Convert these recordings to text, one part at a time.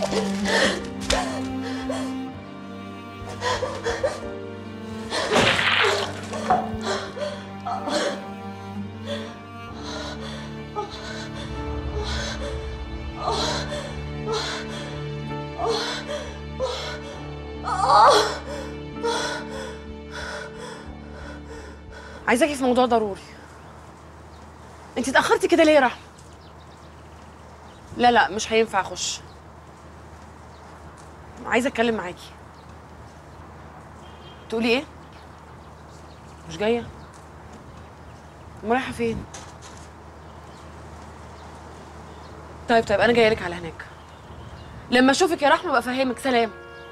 عايزاكي في موضوع ضروري انت اتاخرتي كده ليه يا رحمه لا لا مش هينفع اخش عايزه اتكلم معاكي تقولي ايه مش جايه أم رايحه فين طيب طيب انا جايه لك على هناك لما اشوفك يا رحمه بقى افهمك سلام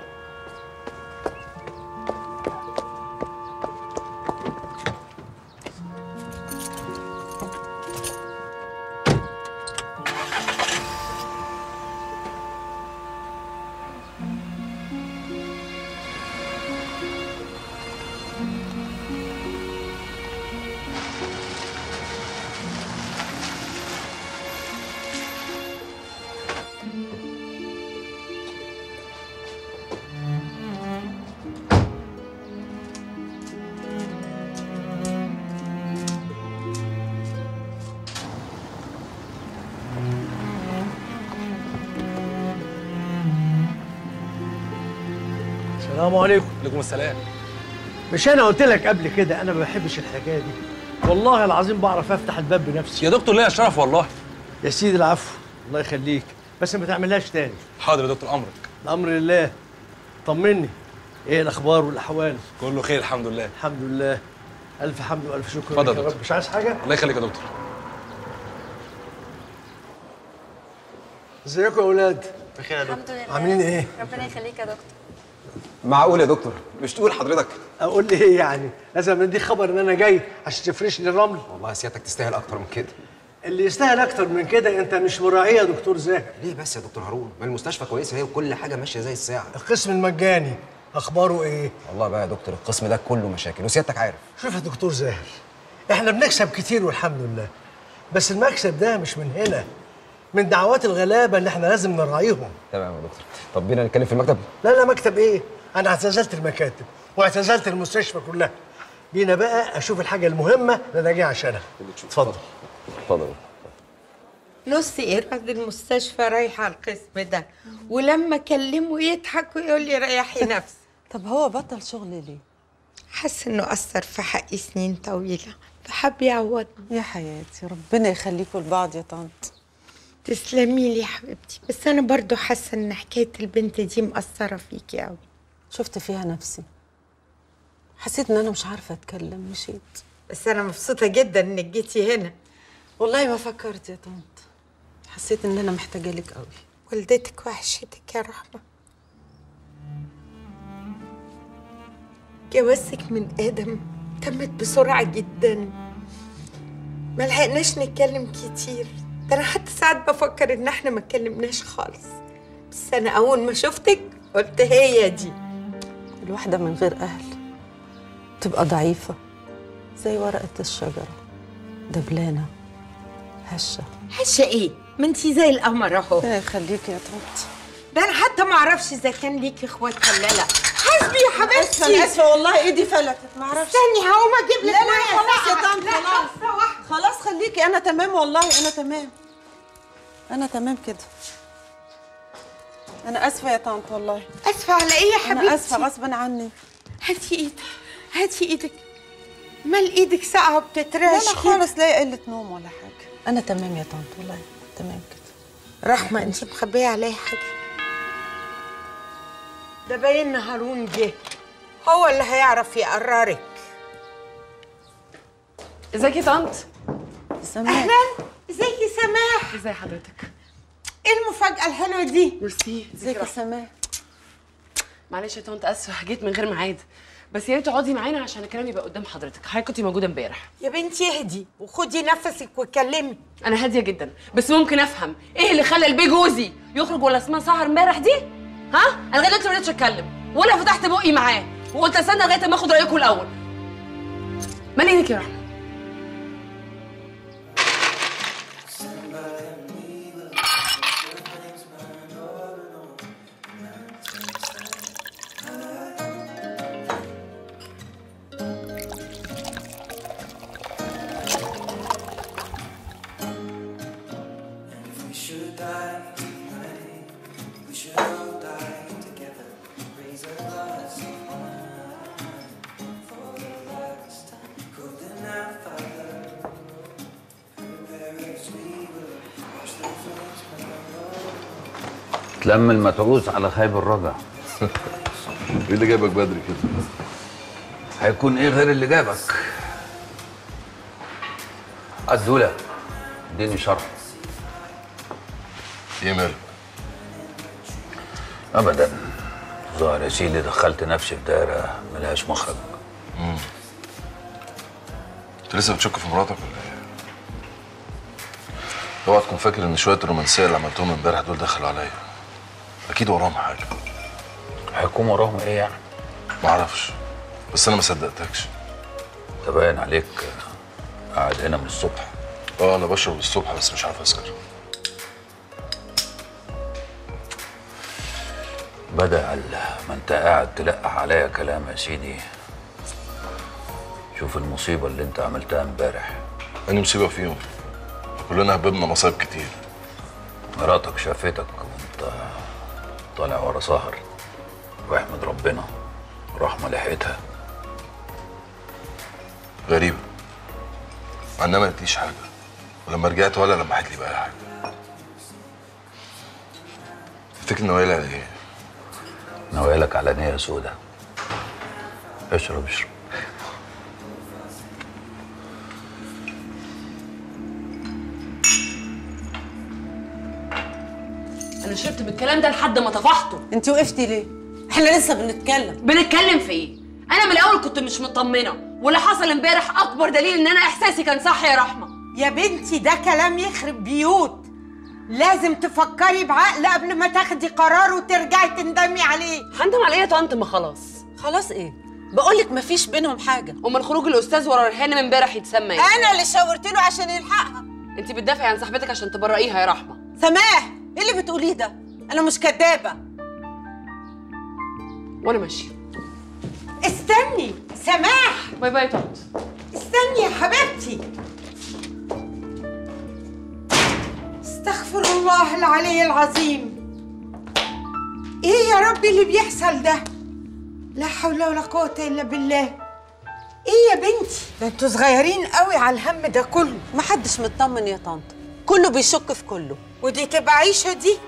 السلام عليكم عليكم السلام مش انا قلت لك قبل كده انا ما بحبش الحكايه دي والله العظيم بعرف افتح الباب بنفسي يا دكتور ليا الشرف والله يا سيدي العفو الله يخليك بس ما تعملهاش تاني حاضر يا دكتور امرك الامر لله طمني ايه الاخبار والاحوال كله خير الحمد لله الحمد لله الف حمد والف شكر اتفضل لك يا يا رب دكتور. مش عايز حاجه الله يخليك يا دكتور ازيكم يا اولاد بخير يا دكتور الحمد لله عاملين ايه ربنا يخليك يا دكتور معقول يا دكتور مش تقول حضرتك اقول لي ايه يعني لازم اديك خبر ان انا جاي عشان تفرش لي الرمل والله سيادتك تستاهل اكتر من كده اللي يستاهل اكتر من كده انت مش مراعيه يا دكتور زاهر ليه بس يا دكتور هارون ما المستشفى كويسه اهي وكل حاجه ماشيه زي الساعه القسم المجاني اخباره ايه والله بقى يا دكتور القسم ده كله مشاكل وسيادتك عارف شوف يا دكتور زاهر احنا بنكسب كتير والحمد لله بس المكسب ده مش من هنا من دعوات الغلابه اللي احنا لازم نراعيهم تمام يا دكتور طب بينا نتكلم في المكتب لا لا مكتب ايه انا اعتزلت المكاتب واعتزلت المستشفى كلها بينا بقى اشوف الحاجه المهمه اللي انا جاي عشانها اتفضل اتفضل نص إيراد المستشفى رايحة على القسم ده ولما أكلمه يضحك ويقول لي ريحي نفسك طب هو بطل شغل ليه؟ حاسة إنه أثر في حقي سنين طويلة فحب يعوضني يا حياتي ربنا يخليكوا لبعض يا طنط تسلمي لي يا حبيبتي بس أنا برضو حاسة إن حكاية البنت دي مأثرة فيكي أوي شفت فيها نفسي حسيت ان انا مش عارفه اتكلم مشيت بس أنا مبسوطة جدا إنك جيتي هنا والله ما فكرت يا طنط حسيت ان انا محتاجه لك قوي والدتك وحشتك يا رحمة جوازك من آدم تمت بسرعة جدا ما لحقناش نتكلم كتير ده أنا حتى ساعات بفكر إن إحنا ما اتكلمناش خالص بس أنا أول ما شفتك قلت هي دي الواحده من غير اهل تبقى ضعيفه زي ورقه الشجره دبلانه هشه هشة إيه؟ ما أنتي زي القمر أهو ربنا يخليكي يا طنط ده أنا حتى ما أعرفش إذا كان ليكي إخوات ولا لأ حسبي يا حبيبتي انا اسفه والله ايدي فلتت ما اعرفش استني هقوم أجيب لك لا لا مية خلاص يا ساقعة. طنط لا، خلاص لحظة واحدة. خلاص خليكي انا تمام والله انا تمام انا تمام كده انا اسفه يا طنط والله اسفه على ايه يا حبيبتي انا اسفه غصبا عني هاتي ايدك هاتي ايدك مال ايدك ساقعه لا وبتترعش لا كده. خالص لا قله نوم ولا حاجه انا تمام يا طنط والله تمام كده رحمه انت مخبيه عليا حاجه ده باين ان هارون جه هو اللي هيعرف يقررك ازيك يا طنط سامع اهلا ازيك يا سماح ازي حضرتك ايه المفاجاه الحلوه دي ميرسي ازيك يا سماح معلش يا طنط اسفه جيت من غير ميعاد بس يا ريت تقعدي معانا عشان الكلام يبقى قدام حضرتك حضرتك كنتي موجوده امبارح يا بنتي اهدي وخدي نفسك واتكلمي انا هاديه جدا بس ممكن افهم ايه اللي خلى البيه جوزي يخرج ولا اسمها سهر امبارح دي ها انا لغايه دلوقتي ما رضيتش اتكلم ولا فتحت بقي معاه وقلت استنى لغايه ما اخد رايكم الاول مال ايدك يا رحمه تلم المتعوس على خيب الرجع ايه اللي جايبك بدري كده؟ هيكون ايه غير اللي جابك الدولة اديني شرح ايه مالك؟ ابدا ظاهر يا سيدي دخلت نفسي في دايره ملهاش مخرج انت لسه بتشك في مراتك ولا ايه؟ اوعى تكون فاكر ان شويه الرومانسيه اللي عملتهم امبارح دول دخلوا عليا اكيد وراهم حاجه هيكون وراهم ايه يعني معرفش بس انا ما صدقتكش انت باين عليك قاعد هنا من الصبح اه انا بشرب الصبح بس مش عارف اسكر بدأ ال- ما انت قاعد تلقح عليا كلام يا سيدي شوف المصيبة اللي انت عملتها امبارح اني مصيبه فيهم كلنا هببنا مصايب كتير مراتك شافتك وانت طالع ورا سهر واحمد ربنا رحمة لحقتها غريبه مع انها ما قالتليش حاجه ولما رجعت ولا لمحت لي بقى حاجه تفتكر نوايا على ايه؟ نوايلك على نية سودة اشرب اشرب انا شربت بالكلام ده لحد ما طفحته انت وقفتي ليه احنا لسه بنتكلم بنتكلم في ايه انا من الاول كنت مش مطمنه واللي حصل امبارح اكبر دليل ان انا احساسي كان صح يا رحمه يا بنتي ده كلام يخرب بيوت لازم تفكري بعقل قبل ما تاخدي قرار وترجعي تندمي عليه هندم على ايه يا طنط ما خلاص خلاص ايه بقولك مفيش بينهم حاجه امال خروج الاستاذ ورا ريحان من امبارح يتسمى ايه انا اللي شاورت له عشان يلحقها انت بتدافعي عن صاحبتك عشان تبرئيها يا رحمه سماح ايه اللي بتقوليه ده انا مش كدابه وانا ماشيه استني سماح باي باي يا طنط استني يا حبيبتي استغفر الله العلي العظيم ايه يا ربي اللي بيحصل ده لا حول ولا قوة الا بالله ايه يا بنتي ده انتوا صغيرين قوي على الهم ده كله محدش مطمن يا طنط كله بيشك في كله ودي تبقى عيشة دي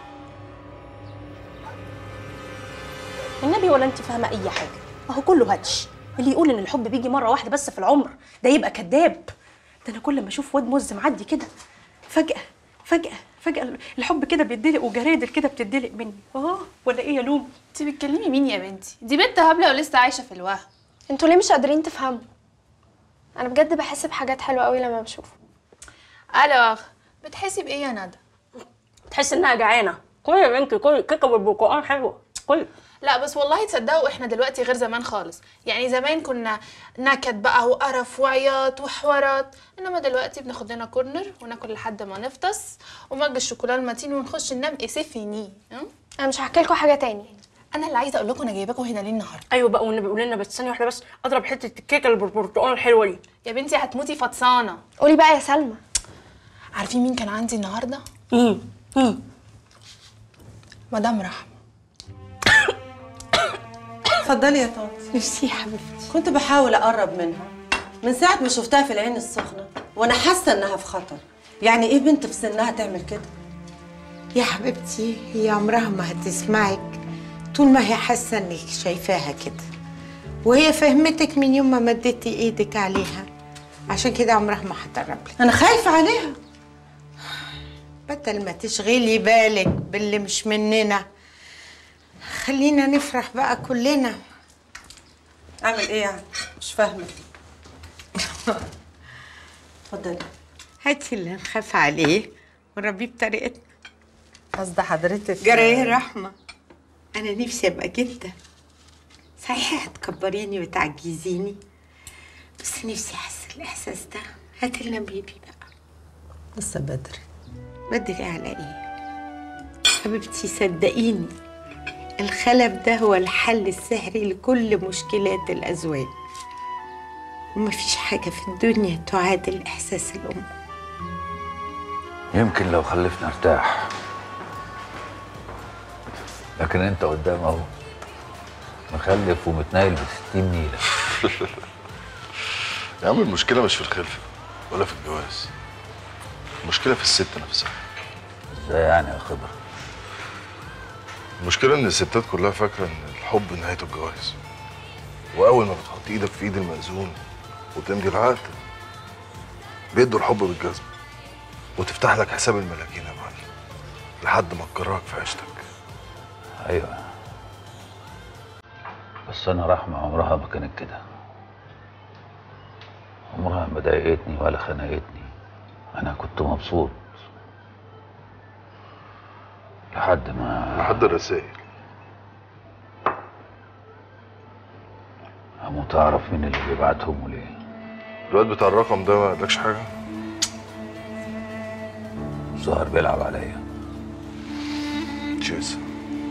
النبي ولا انت فاهمه اي حاجه ما هو كله هاتش اللي يقول ان الحب بيجي مره واحده بس في العمر ده يبقى كذاب ده انا كل ما اشوف واد مز معدي كده فجاه فجاه فجاه الحب كده بيدلق وجرادل كده بتدلق مني اه ولا ايه يا لومي انت بتكلمي مين يا بنتي دي بنت هبله ولسه عايشه في الوهم انتوا ليه مش قادرين تفهموا انا بجد بحس بحاجات حلوه قوي لما بشوفه الو اخ بتحسي بايه يا ندى تحس انها جعانه كل يا بنتي كل كيكه بالبرتقال حلوه كل لا بس والله تصدقوا احنا دلوقتي غير زمان خالص يعني زمان كنا نكد بقى وقرف وعياط وحوارات انما دلوقتي بناخد لنا كورنر وناكل لحد ما نفطس ومج الشوكولاته المتين ونخش ننام اسفيني انا مش هحكي لكم حاجه تاني انا اللي عايزه اقول لكم انا جايباكم هنا ليه النهارده ايوه بقى والنبي قول لنا بس ثانيه واحده بس اضرب حته الكيكه اللي بالبرتقال الحلوه دي يا بنتي هتموتي فطسانه قولي بقى يا سلمى عارفين مين كان عندي النهارده مين مين مدام رحمه اتفضلي يا طنط ميرسي يا حبيبتي كنت بحاول اقرب منها من ساعه ما شفتها في العين السخنه وانا حاسه انها في خطر يعني ايه بنت في سنها تعمل كده يا حبيبتي هي عمرها ما هتسمعك طول ما هي حاسه انك شايفاها كده وهي فهمتك من يوم ما مديتي ايدك عليها عشان كده عمرها ما هتقرب لك انا خايفه عليها بدل ما تشغلي بالك باللي مش مننا خلينا نفرح بقى كلنا اعمل ايه يعني مش فاهمه اتفضلي هاتي اللي نخاف عليه ونربيه بطريقتنا قصد حضرتك جرى ايه يا رحمة أنا نفسي أبقى جدة صحيح هتكبريني وتعجزيني بس نفسي أحس الإحساس ده هاتي لنا بيبي بقى لسه بدري بدري على إيه حبيبتي صدقيني الخلف ده هو الحل السحري لكل مشكلات الأزواج ومفيش حاجة في الدنيا تعادل إحساس الأم يمكن لو خلفنا ارتاح لكن انت قدام اهو مخلف ومتنايل ب 60 نيله يا عم المشكله مش في الخلفه ولا في الجواز المشكله في الست نفسها ازاي يعني يا خضر المشكله ان الستات كلها فاكره ان الحب نهايته الجواز واول ما بتحط ايدك في ايد المأذون وتمضي العقد بيدوا الحب بالجزم وتفتح لك حساب الملاكين يا معلم لحد ما تكرهك في عيشتك ايوه بس انا رحمه عمرها ما كانت كده عمرها ما ضايقتني ولا خنقتني انا كنت مبسوط لحد ما لحد الرسائل هموت اعرف مين اللي بيبعتهم وليه الواد بتاع الرقم ده ما قالكش حاجه ظهر بيلعب عليا تشيز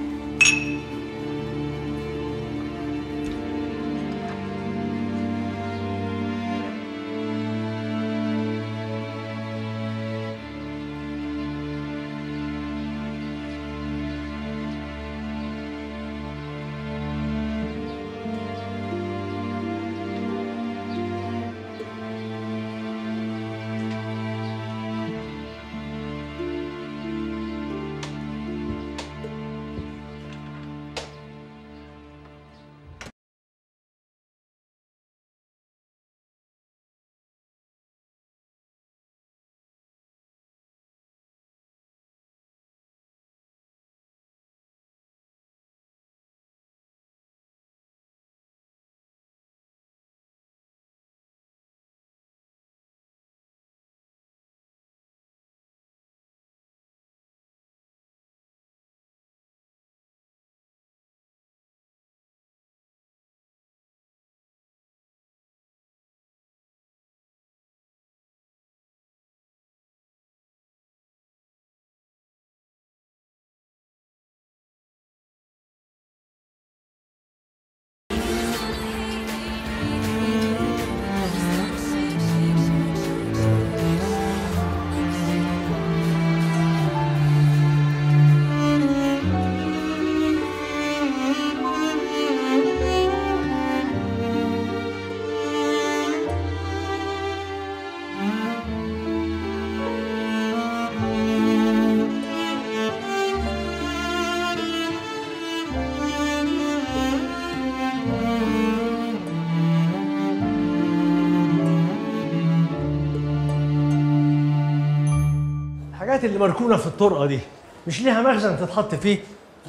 الحاجات اللي مركونه في الطرقه دي مش ليها مخزن تتحط فيه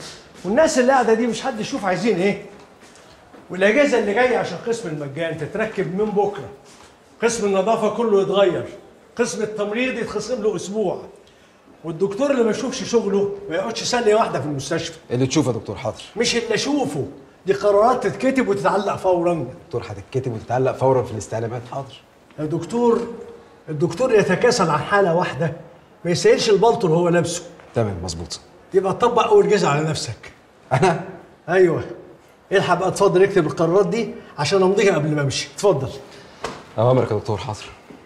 والناس اللي قاعده دي مش حد يشوف عايزين ايه والاجازه اللي جايه عشان قسم المجان تتركب من بكره قسم النظافه كله يتغير قسم التمريض يتخصم له اسبوع والدكتور اللي ما يشوفش شغله ما يقعدش ثانيه واحده في المستشفى اللي تشوفه يا دكتور حاضر مش اللي اشوفه دي قرارات تتكتب وتتعلق فورا دكتور هتتكتب وتتعلق فورا في الاستعلامات حاضر يا دكتور الدكتور يتكاسل عن حاله واحده ما يسيلش البلطو اللي هو لابسه تمام مظبوط يبقى طبق اول جزء على نفسك انا ايوه الحق بقى اتفضل اكتب القرارات دي عشان امضيها قبل ما امشي اتفضل اوامرك يا دكتور حاضر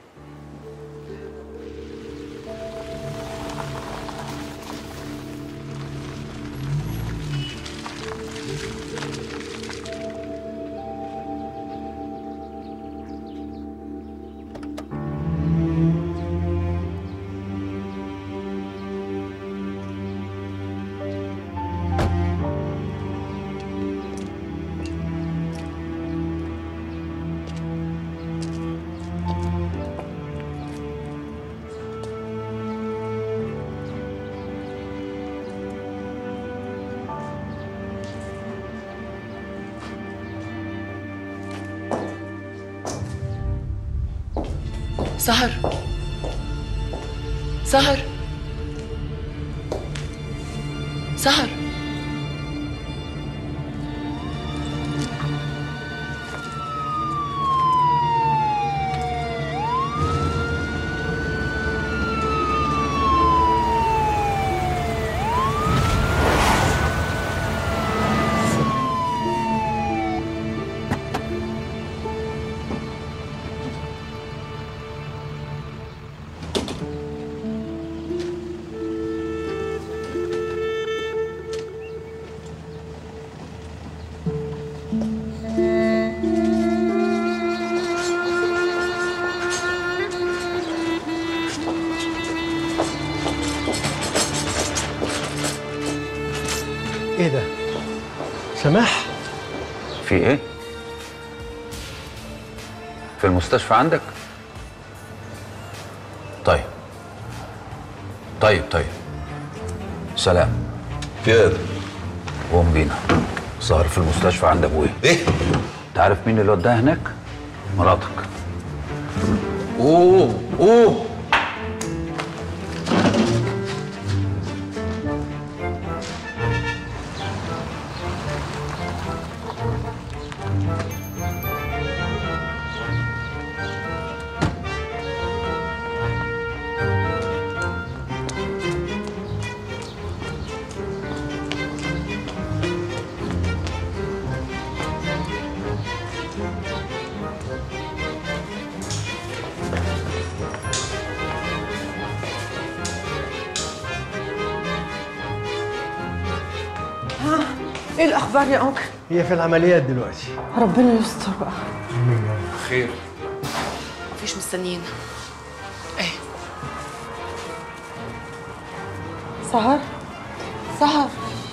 سهر سهر سهر ايه ده سماح في ايه؟ في المستشفى عندك؟ طيب طيب طيب سلام فؤاد قوم بينا سهر في المستشفى عند ابويا ايه؟ انت عارف مين اللي وداها هناك؟ مراتك اوه اوه ايه الاخبار يا انكل هي في العمليات دلوقتي ربنا يستر بقى خير مفيش مستنيين ايه سهر سهر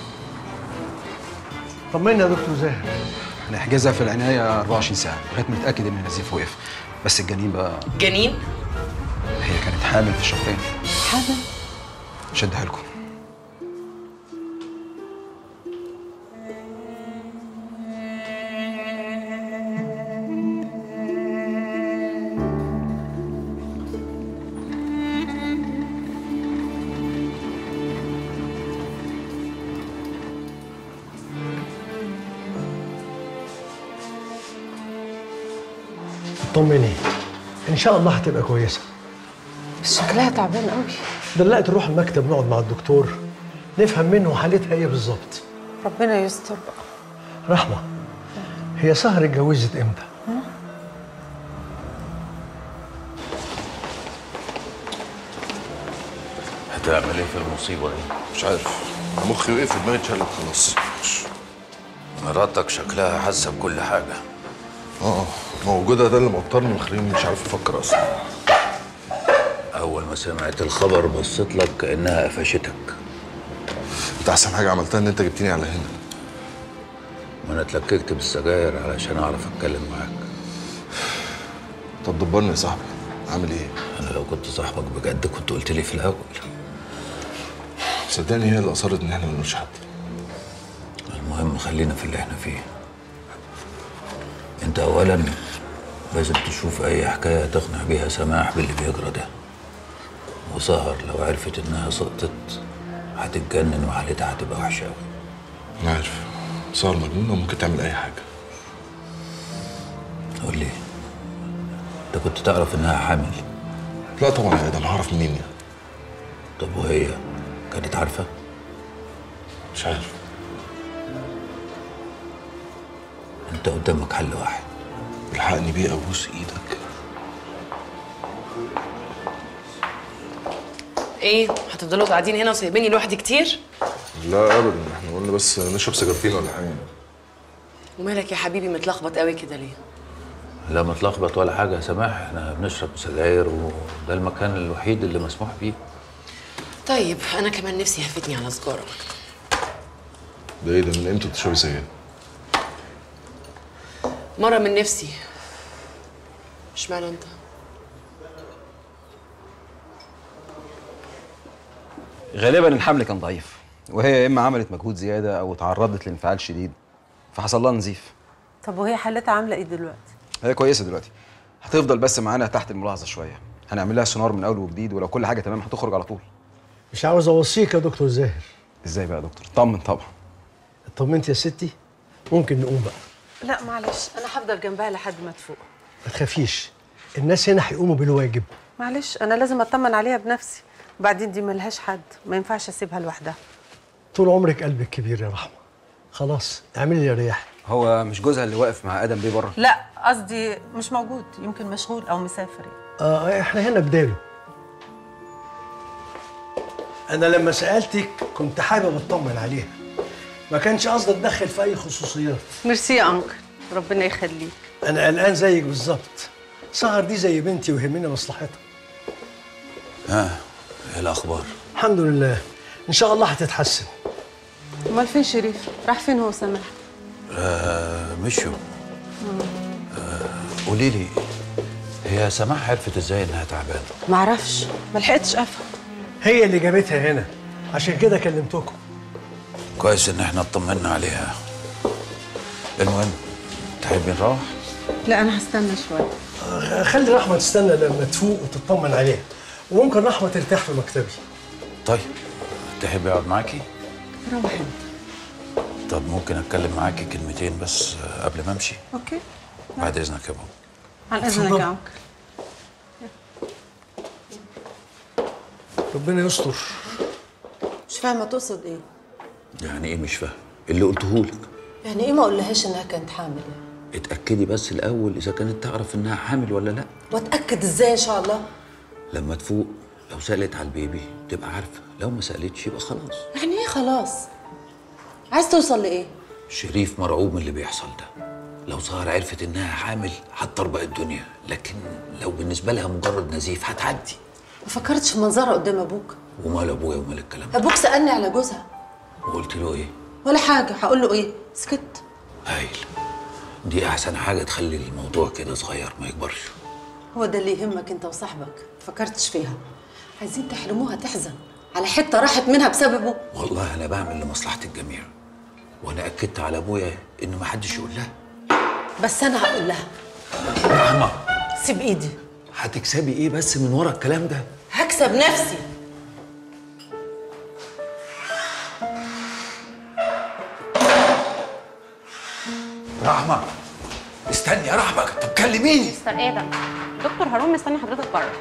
طمنا يا دكتور زاهر هنحجزها في العناية 24 ساعة لغاية ما نتأكد إن النزيف وقف بس الجنين بقى جنين هي كانت حامل في شهرين حامل شدها لكم طمني ان شاء الله هتبقى كويسه بس شكلها تعبان قوي دلقت نروح المكتب نقعد مع الدكتور نفهم منه حالتها ايه بالظبط ربنا يستر بقى رحمه هي سهر اتجوزت امتى هتعمل ايه في المصيبه دي؟ مش عارف مخي وقف ودماغي اتشلت خلاص مراتك شكلها حاسه بكل حاجه اه موجودة ده اللي موترني ومخليني مش عارف افكر اصلا اول ما سمعت الخبر بصيت لك كانها قفشتك انت احسن حاجة عملتها ان انت جبتني على هنا ما انا اتلككت بالسجاير علشان اعرف اتكلم معاك طب دبرني يا صاحبي عامل ايه؟ انا لو كنت صاحبك بجد كنت قلت لي في الاول صدقني هي اللي اصرت ان احنا ما نقولش حد المهم خلينا في اللي احنا فيه انت اولا لازم تشوف اي حكايه تقنع بيها سماح باللي بيجرى ده وسهر لو عرفت انها سقطت هتتجنن وحالتها هتبقى وحشه قوي انا عارف صار مجنونة وممكن تعمل اي حاجة قول لي انت كنت تعرف انها حامل لا طبعا يا ادم هعرف منين يعني طب وهي كانت عارفه مش عارف انت قدامك حل واحد الحقني بيه ابوس ايدك ايه هتفضلوا قاعدين هنا وسايبيني لوحدي كتير لا ابدا احنا قلنا بس نشرب سيجارتين ولا حاجة ومالك يا حبيبي متلخبط قوي كده ليه لا متلخبط ولا حاجه يا سماح احنا بنشرب سجاير وده المكان الوحيد اللي مسموح بيه طيب انا كمان نفسي هفتني على سجاره ده ايه ده من امتى بتشربي سجاير؟ مره من نفسي اشمعنى انت غالبا الحمل كان ضعيف وهي يا إما عملت مجهود زيادة أو تعرضت لانفعال شديد فحصل لها نزيف طب وهي حالتها عامله ايه دلوقتي هي كويسة دلوقتي هتفضل بس معانا تحت الملاحظة شوية هنعمل لها سونار من أول وجديد ولو كل حاجة تمام هتخرج على طول مش عاوز اوصيك يا دكتور زاهر ازاي بقى يا دكتور طمن طبعا اطمنت يا ستي ممكن نقوم بقى لا معلش انا هفضل جنبها لحد ما تفوق ما تخافيش الناس هنا هيقوموا بالواجب معلش انا لازم اطمن عليها بنفسي وبعدين دي ملهاش حد ما ينفعش اسيبها لوحدها طول عمرك قلبك كبير يا رحمه خلاص اعملي لي رياح هو مش جوزها اللي واقف مع آدم بيه بره لا قصدي مش موجود يمكن مشغول او مسافر يعني. اه احنا هنا بداله انا لما سالتك كنت حابب اطمن عليها ما كانش قصدي اتدخل في اي خصوصيات ميرسي يا انكل ربنا يخليك انا قلقان زيك بالظبط سهر دي زي بنتي ويهمني مصلحتها ها ايه الاخبار الحمد لله ان شاء الله هتتحسن امال فين شريف راح فين هو سامح آه مشوا آه قولي لي هي سماح عرفت ازاي انها تعبانه معرفش ما لحقتش افهم هي اللي جابتها هنا عشان كده كلمتكم كويس ان احنا اطمنا عليها المهم تحبي نروح لا انا هستنى شويه آه، خلي رحمه تستنى لما تفوق وتطمن عليها وممكن رحمه ترتاح في مكتبي طيب تحبي اقعد معاكي روح انت طب ممكن اتكلم معاكي كلمتين بس آه، قبل ما امشي اوكي بعد اذنك يا بابا عن اذنك اتفضل. يا انكل ربنا يستر مش فاهمه تقصد ايه يعني ايه مش فاهم اللي قلته لك يعني ايه ما اقولهاش انها كانت حامل يعني اتاكدي بس الاول اذا كانت تعرف انها حامل ولا لا واتاكد ازاي ان شاء الله لما تفوق لو سالت على البيبي تبقى عارفه لو ما سالتش يبقى خلاص يعني ايه خلاص عايز توصل لايه شريف مرعوب من اللي بيحصل ده لو سهر عرفت انها حامل هتطربق الدنيا لكن لو بالنسبه لها مجرد نزيف هتعدي ما فكرتش في منظرها قدام ابوك ومال ابويا ومال الكلام ده ابوك سالني على جوزها وقلت له ايه ولا حاجه هقول له ايه سكت هايل دي احسن حاجه تخلي الموضوع كده صغير ما يكبرش هو ده اللي يهمك انت وصاحبك ما فكرتش فيها عايزين تحرموها تحزن على حته راحت منها بسببه والله انا بعمل لمصلحه الجميع وانا اكدت على ابويا ان ما حدش يقول لها بس انا هقول لها رحمه سيب ايدي هتكسبي ايه بس من ورا الكلام ده هكسب نفسي رحمه استني يا رحمه طب كلميني مستر ادم دكتور هارون مستني حضرتك بره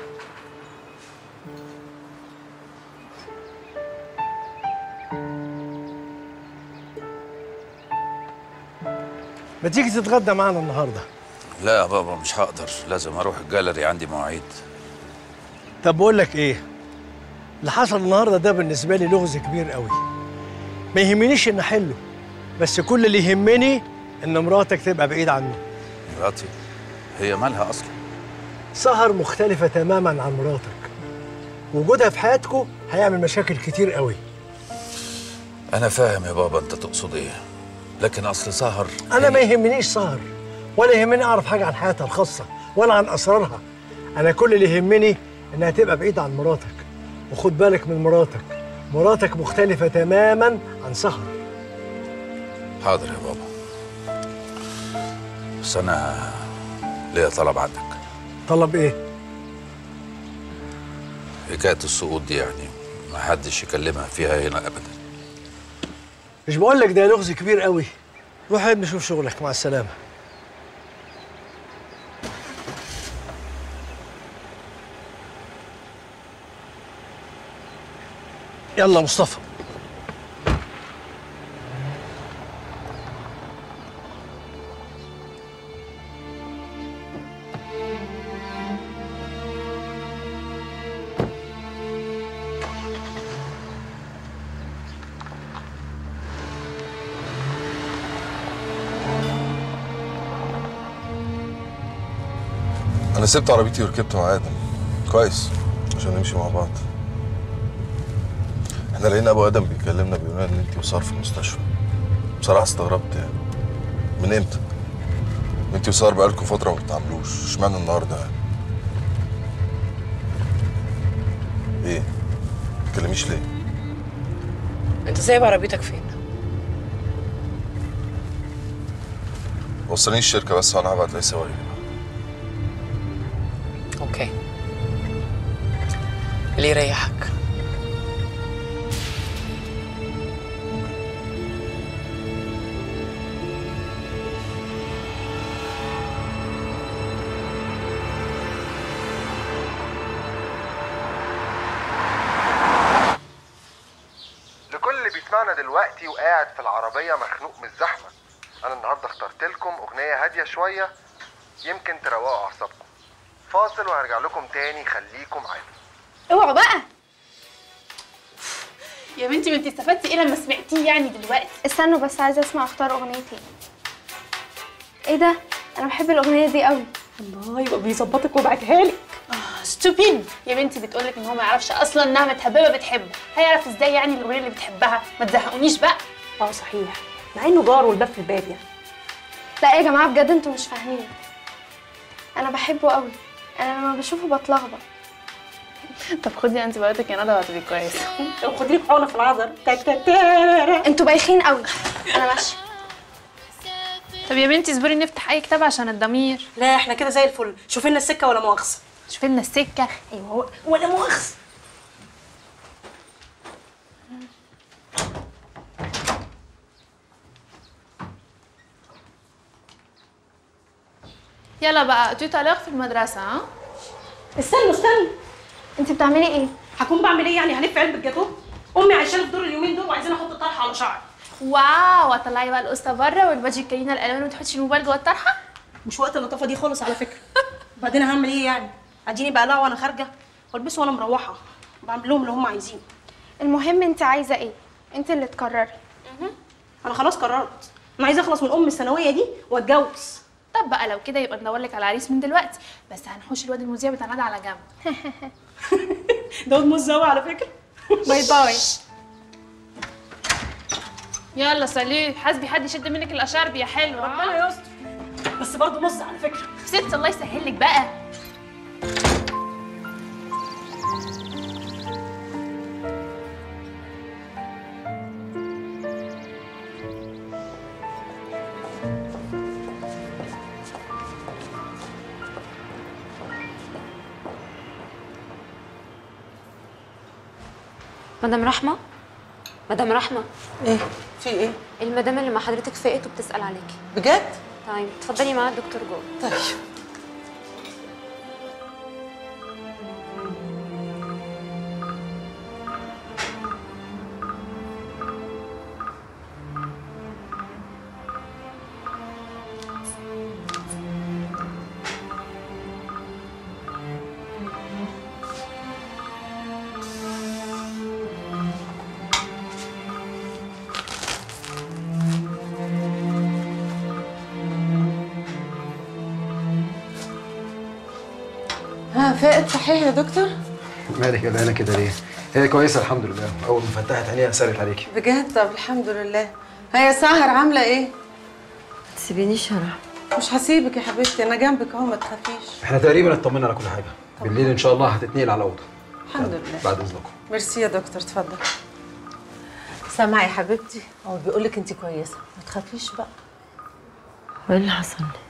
ما تيجي تتغدى معانا النهارده لا يا بابا مش هقدر لازم اروح الجاليري عندي مواعيد طب بقول لك ايه اللي حصل النهارده ده بالنسبه لي لغز كبير قوي ما يهمنيش ان احله بس كل اللي يهمني ان مراتك تبقى بعيد عنه مراتي هي مالها اصلا سهر مختلفه تماما عن مراتك وجودها في حياتكم هيعمل مشاكل كتير قوي انا فاهم يا بابا انت تقصد ايه لكن اصل سهر انا ما يهمنيش سهر ولا يهمني اعرف حاجه عن حياتها الخاصه ولا عن اسرارها انا كل اللي يهمني انها تبقى بعيده عن مراتك وخد بالك من مراتك مراتك مختلفه تماما عن سهر حاضر يا بابا بس انا ليا طلب عندك طلب ايه حكايه السقوط دي يعني ما حدش يكلمها فيها هنا ابدا مش بقول لك ده لغز كبير قوي روح يا ابني شوف شغلك مع السلامه يلا مصطفى انا سبت عربيتي وركبت مع ادم كويس عشان نمشي مع بعض احنا لقينا ابو ادم بيكلمنا بيقول لنا ان انت وسار في المستشفى بصراحه استغربت يعني من امتى انت وسار بقالكم فتره ما بتتعاملوش اشمعنى النهارده يعني ايه ما تكلميش ليه انت سايب عربيتك فين؟ وصلني الشركه بس وانا هبعت لها سواق اوكي اللي يريحك لكل اللي بيسمعنا دلوقتي وقاعد في العربية مخنوق من الزحمة أنا النهاردة اخترت لكم أغنية هادية شوية يمكن تروقوا أعصابكم فاصل وهرجع لكم تاني خليكم معانا اوعوا بقى يا بنتي ما انت استفدتي ايه لما سمعتيه يعني دلوقتي استنوا بس عايزه اسمع اختار اغنيتين ايه ده انا بحب الاغنيه دي قوي الله يبقى بيظبطك وبعتها لك ستوبيد يا بنتي بتقولك ان هو ما يعرفش اصلا انها متحببه بتحبه هيعرف ازاي يعني الاغنيه اللي بتحبها ما تزهقونيش بقى اه صحيح مع انه جار والباب في الباب يعني لا يا جماعه بجد انتوا مش فاهمين انا بحبه قوي انا لما بشوفه بتلخبط طب خدي انتي بايوتيك يا ندى وهتبقي كويسه طب خدي لي حقنه في العضل انتوا بايخين قوي انا ماشيه طب يا بنتي اصبري نفتح اي كتاب عشان الضمير لا احنا كده زي الفل شوفي لنا السكه ولا مؤاخذه شوفي لنا السكه ايوه ولا مؤاخذه يلا بقى تو طلاق في المدرسه ها استنوا استنوا انت بتعملي ايه هكون بعمل ايه يعني هلف علبه جاتوه امي عايشاني في دور اليومين دول وعايزين احط الطرحه على شعري واو هتطلعي بقى القصه بره والباجي الكريمه الالوان وتحطي الموبايل جوه الطرحه مش وقت اللطافه دي خالص على فكره وبعدين هعمل ايه يعني اديني بقلعه وانا خارجه والبسه وانا مروحه بعمل لهم اللي هم عايزينه المهم انت عايزه ايه انت اللي تقرري انا خلاص قررت انا عايزه اخلص من ام الثانويه دي واتجوز طب بقى لو كده يبقى ندور لك على عريس من دلوقتي بس هنحوش الواد المذيع بتاع ندى على جنب ده واد مزوق على فكره باي باي يلا سليم حاسبي حد يشد منك الاشارب يا حلوه ربنا يستر بس برضه نص على فكره ست الله يسهل لك بقى مدام رحمة مدام رحمة ايه في ايه المدام اللي مع حضرتك فاقت وبتسأل عليكي بجد طيب اتفضلي معايا الدكتور جوه طيب ها فاقت صحيح يا دكتور مالك قلقانه كده ليه؟ هي كويسه الحمد لله اول ما فتحت عينيها سالت عليكي بجد طب الحمد لله هيا ساهر عامله ايه تسيبينيش يا رحمة مش هسيبك يا حبيبتي انا جنبك اهو ما تخافيش احنا تقريبا اطمنا على كل حاجه بالليل ان شاء الله هتتنقل على اوضه الحمد لله بعد اذنكم ميرسي يا دكتور اتفضل سامعة يا حبيبتي هو بيقول لك انت كويسة ما تخافيش بقى وايه اللي حصل لي